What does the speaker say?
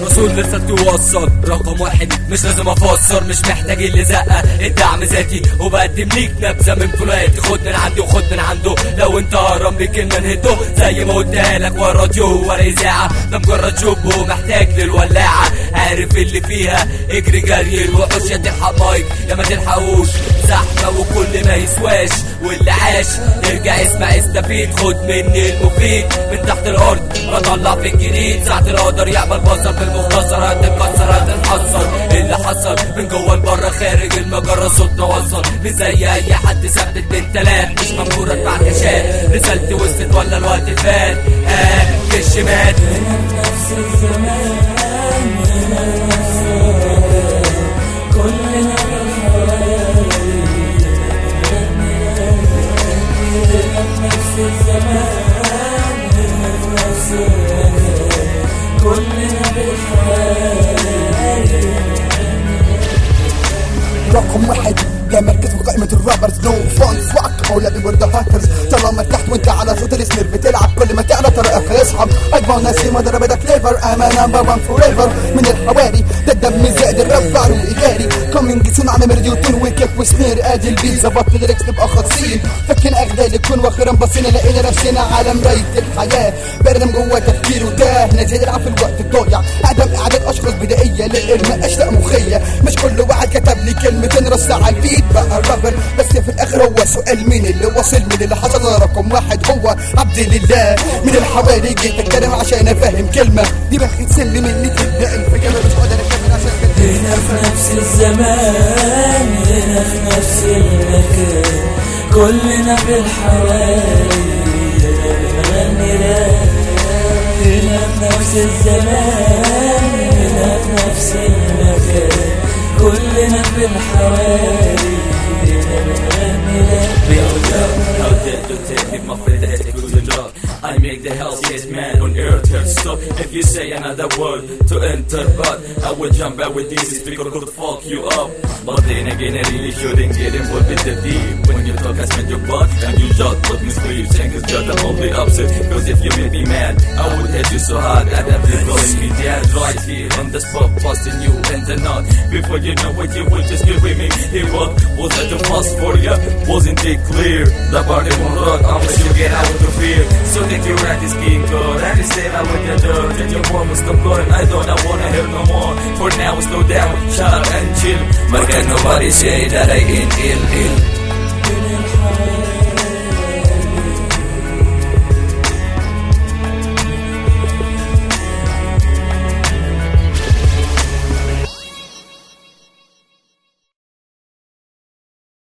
رسول لسه توصل رقم واحد مش لازم افسر مش محتاج اللي زقه الدعم ذاتي وبقدم ليك نبذه من فلاتي خد من عندي وخد من عنده لو انت هرم بكلمه نهده زي ما قلتها لك ورا راديو ورا اذاعه ده مجرد شوب ومحتاج للولاعه عارف اللي فيها اجري جري الوحوش يا تلحق مايك يا ما تلحقوش زحمه وكل ما يسواش واللي عاش ارجع اسمع استفيد خد مني المفيد من تحت الارض بطلع في الجديد ساعة القدر يعمل بصر في المختصر هتتكسر هتنحصر اللي حصل من جوه لبره خارج المجرة صوتنا وصل مش زي اي حد ثبت بالتلات مش مفكورة ادفع كشات رسالتي وصلت ولا الوقت فات اه كش مات نفس الزمان نفس كلنا بالحوالي نفس الزمان نفس كلنا بالحوالي رقم واحد لا مركز في قائمة الرابرز نو فون فاك أولى بورد هاكرز طالما ارتحت وانت على صوت السنير بتلعب كل ما تعلى طريقك يصحب أجمل ناس ما ضرب ده كليفر أما نمبر وان فور ايفر من الحواري ده الدم زائد الرفع وإيجاري كومينج سون على مريوتون وكيك وسمير ادي البيت ظبطت الليركس نبقى خاصين فكنا أغدال الكون واخيرا بصينا لقينا نفسنا على مراية الحياة بردم جوا تفكير وتاه نزل يلعب في الوقت الضايع أعدم أعداد أشخاص بدائية لإرماء أشلاء مخية مش كل واحد كتب لي كلمتين رص على البيت بقى الرابر بس في الآخر هو سؤال مين اللي وصل من اللي حصل رقم واحد هو عبد لله من الحوالي جيت أتكلم عشان أفهم كلمة دماغي تسلم مني تبدأ الفكرة مش قادر أكمل عشان كده هنا في نفس الزمان هنا في نفس المكان كلنا بالحوالي هنا بنغني راب هنا في نفس الزمان هنا في نفس المكان كلنا بالحوالي هنا بنغني راب How dare you take me, my friend, that's a good luck. I make the healthiest man on earth here stop If you say another word to enter But I will jump out with this speaker could fuck you up But then again I really shouldn't get involved with the deep When you talk I spend your butt and you just put me sleep Saying it's just I'm only upset Cause if you make me mad I would hit you so hard I'd have you calling me dad Right here on the spot busting you in the knot Before you know it you will just give me Hey what was that too fast for you? Wasn't it clear? The party won't rock unless you get out of fear So think you're at this king god And it's safe out with the dirt And your woman stop calling I don't I wanna hear no more For now slow down, shut up and chill But can nobody say that I ain't ill ill من الحوالي